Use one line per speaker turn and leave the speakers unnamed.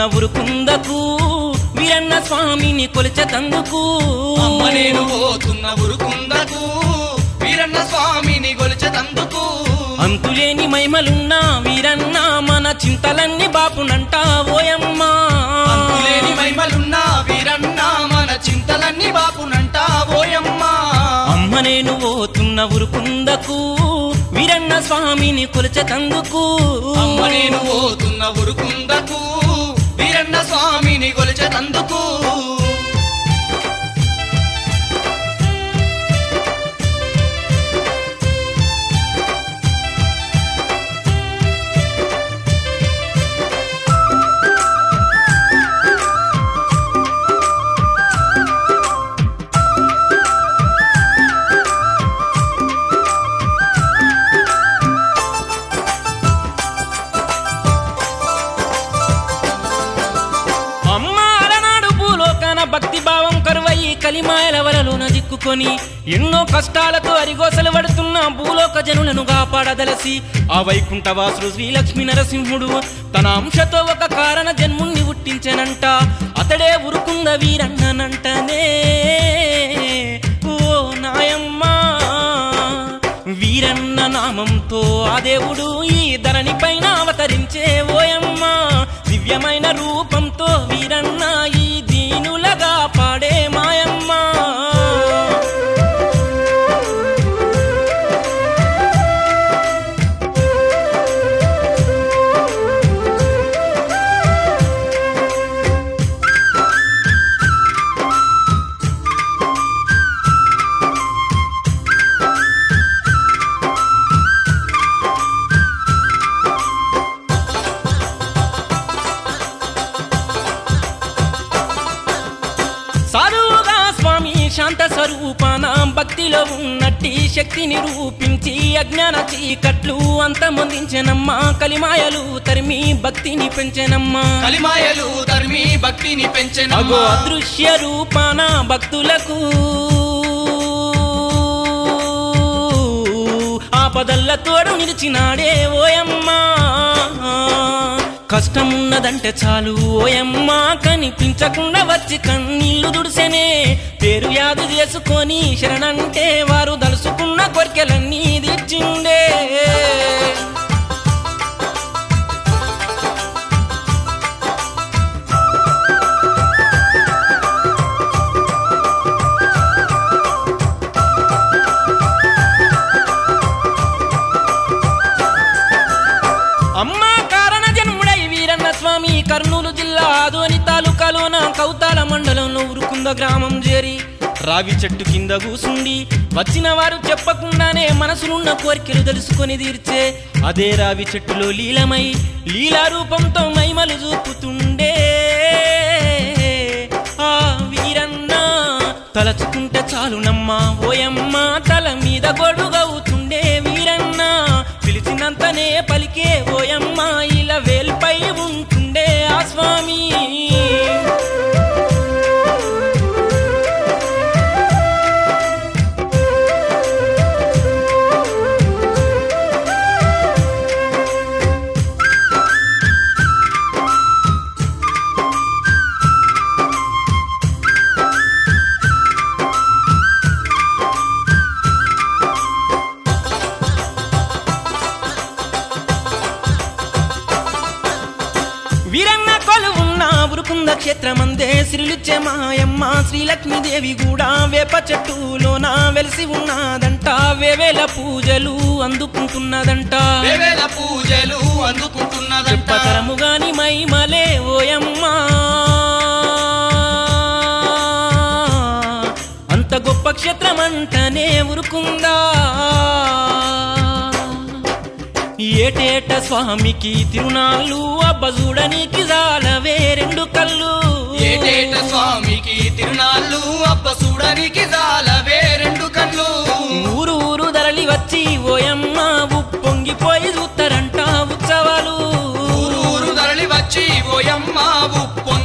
ఉరుకుందకు వీరన్న స్వామిని కొలిచెతందుకు
అమ్మ నేను పోతున్న ఉరుకుందకు వీరన్న స్వామిని గొలిచెతందుకు
అంతులేని మైమలున్నా వీరన్న మన చింతలన్నీ బాపునంట ఓయమ్మా
అంతులేని మైమలున్న వీరన్న మన చింతలన్నీ బాపునంట ఓయమ్మా
అమ్మ నేను పోతున్న ఉరుకుందకు వీరన్న స్వామిని కొలిచెతందుకు
అమ్మ నేను పోతున్న ఉరుకుందకు వీరన్న స్వామిని గొలిచెతందుకు
అమ్మ అలనాడు భూలోకాన భక్తి భావం కరువయి కలిమాయల వలలోన దిక్కుకొని ఎన్నో కష్టాలతో అరిగోసలు పడుతున్న భూలోక జనులను కాపాడదలసి ఆ వైకుంఠవాసుడు శ్రీలక్ష్మీ నరసింహుడు తన అంశతో ఒక కారణ జన్ముణ్ణి పుట్టించెనంట అతడే ఉరుకుంద వీరన్ననంటనే ఓ నాయమ్మా వీరన్న నామంతో ఆ దేవుడు ఈ ధరణి పైన అవతరించే ఓయమ్మ దివ్యమైన రూపంతో వీరన్న ఈ దీనులగా పాడే మాయమ్మ సాధువుగా స్వామి శాంత స్వరూపాన భక్తిలో ఉన్నట్టి శక్తిని రూపించి అజ్ఞాన చీకట్లు అంతమొందించెనమ్మా కలిమాయలు తరిమి భక్తిని పెంచెనమ్మా
కలిమాయలు ధర్మి భక్తిని
అగో
పెంచెనమ్మా
అదృశ్య రూపాన భక్తులకు ఆపదల్ల తోడు నిలిచినాడే ఓయమ్మా కష్టమున్నదంటే చాలు ఓయమ్మా కనిపించకుండా వచ్చి కన్నీళ్లు దుడిసెనే పేరు యాదు చేసుకొని శరణంటే వారు దలుసుకున్న కోరికలన్నీ తీర్చిండే అమ్మా కారణ జన్ముడై వీరన్న స్వామి కర్నూలు జిల్లా ఆదోని తాలూకాలోన కౌతాల మండలంలో ఉరుకుంద గ్రామం చేరి రావి చెట్టు కింద కూసుండి వచ్చిన వారు చెప్పకుండానే మనసులున్న కోరికలు తెలుసుకొని తీర్చే అదే రావి చెట్టులో లీలమై లీలా రూపంతో మైమలు చూపుతుండే ఆ వీరన్న తలచుకుంటే చాలునమ్మా ఓయమ్మ తల మీద గొడుగవుతుండే వీరన్న పిలిచినంతనే పలికే ఓయమ్మ ఇలా వేల్పై ఉంటుండే ఆ స్వామి వీరన్న కొలువున్న ఉరుకుంద క్షేత్రమందే శ్రీలుచ్చే మాయమ్మ శ్రీలక్ష్మీదేవి కూడా వేప చెట్టులోన వెలిసి ఉన్నదంట వేవేల పూజలు అందుకుంటున్నదంట
వేవేల పూజలు అందుకుంటున్నదంట
చెప్పతరము గాని మైమలే ఓయమ్మ అంత గొప్ప క్షేత్రమంటనే ఉరుకుందా ఏటేట స్వామికి తిరునాళ్ళు అబ్బ చూడనీకి జాలవే రెండు కళ్ళు
ఏటేట స్వామికి తిరునాళ్ళు అబ్బ చూడనికి జాలవే రెండు కళ్ళు
ఊరు ఊరు ధరలి వచ్చి ఓయమ్మ ఉప్పొంగిపోయి చూస్తారంట ఉత్సవాలు
ఊరు ఊరు ధరలి వచ్చి ఓయమ్మ ఉప్పొంగి